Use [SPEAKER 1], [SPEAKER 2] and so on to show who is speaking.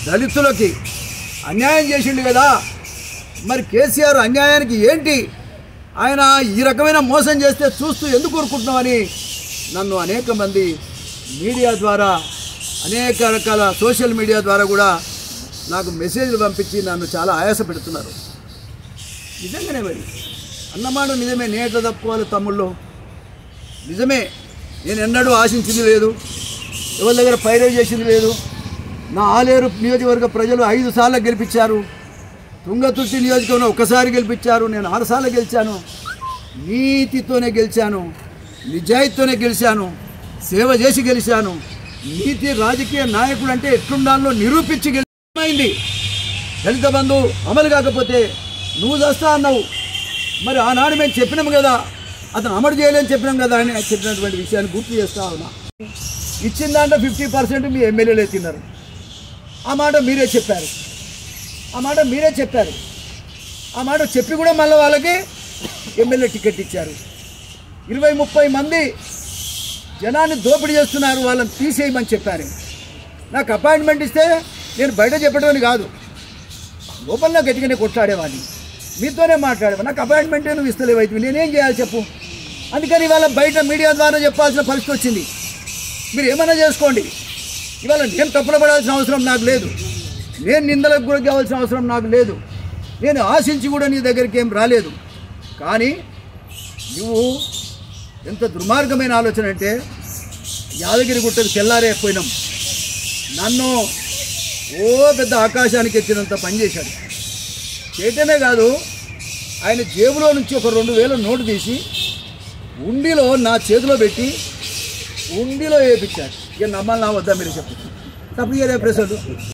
[SPEAKER 1] దళితులకి అన్యాయం చేసిండు కదా మరి కేసీఆర్ అన్యాయానికి ఏంటి ఆయన ఈ రకమైన మోసం చేస్తే చూస్తూ ఎందుకు ఊరుకుంటున్నామని నన్ను అనేక మంది మీడియా ద్వారా అనేక రకాల సోషల్ మీడియా ద్వారా కూడా నాకు మెసేజ్లు పంపించి నన్ను చాలా ఆయాస పెడుతున్నారు నిజంగానే మరి అన్నమాట నిజమే నేట తప్పుకోవాలి తమ్ముళ్ళు నిజమే నేను ఎన్నడూ ఆశించింది లేదు ఎవరి దగ్గర పైరవ్ చేసింది లేదు నా ఆలేరు నియోజకవర్గ ప్రజలు ఐదు సార్లు గెలిపించారు తుంగతుర్తి నియోజకవర్గం ఒక్కసారి గెలిపించారు నేను ఆరు సార్లు గెలిచాను నీతితోనే గెలిచాను నిజాయితీతోనే గెలిచాను సేవ చేసి గెలిచాను నీతి రాజకీయ నాయకుడు అంటే ఎట్లుండాలో నిరూపించి గెలిచింది దళిత బంధు అమలు కాకపోతే నువ్వు చేస్తా అన్నావు మరి ఆనాడు మేము చెప్పినాం కదా అతను అమలు చేయలేని చెప్పినాం కదా అని చెప్పినటువంటి విషయాన్ని గుర్తు చేస్తా ఉన్నా ఇచ్చిన దాంట్లో ఫిఫ్టీ పర్సెంట్ మీ ఎమ్మెల్యేలే తిన్నారు ఆ మాట మీరే చెప్పారు ఆ మాట మీరే చెప్పారు ఆ మాట చెప్పి కూడా మళ్ళీ వాళ్ళకి ఎమ్మెల్యే టికెట్ ఇచ్చారు ఇరవై ముప్పై మంది జనాన్ని దోపిడీ చేస్తున్నారు వాళ్ళని తీసేయమని చెప్పారు నాకు అపాయింట్మెంట్ ఇస్తే నేను బయట చెప్పడం కాదు లోపల గట్టిగానే కొట్లాడేవాడిని మీతోనే మాట్లాడేవా నాకు అపాయింట్మెంట్ నువ్వు ఇస్తలేవు అయితే నేనేం చేయాలి చెప్పు అందుకని ఇవాళ బయట మీడియా ద్వారా చెప్పాల్సిన పరిస్థితి వచ్చింది మీరు ఏమైనా చేసుకోండి ఇవాళ నేను తప్పుల పడాల్సిన అవసరం నాకు లేదు నేను నిందలకు గురి కావాల్సిన అవసరం నాకు లేదు నేను ఆశించి కూడా నీ దగ్గరికి ఏం రాలేదు కానీ నువ్వు ఎంత దుర్మార్గమైన ఆలోచన అంటే యాదగిరి గుట్టకు తెల్లారేపోయినాం నన్ను ఓ పెద్ద ఆకాశానికి ఎత్తినంత పనిచేశాడు చేయటమే కాదు ఆయన జేబులో నుంచి ఒక రెండు వేల నోటు తీసి ఉండిలో నా చేతిలో పెట్టి ఉండిలో వేయించాడు ఇక నమ్మాలి నా వద్దా మీరు చెప్పు తప్పు చేయలే ప్రసాద్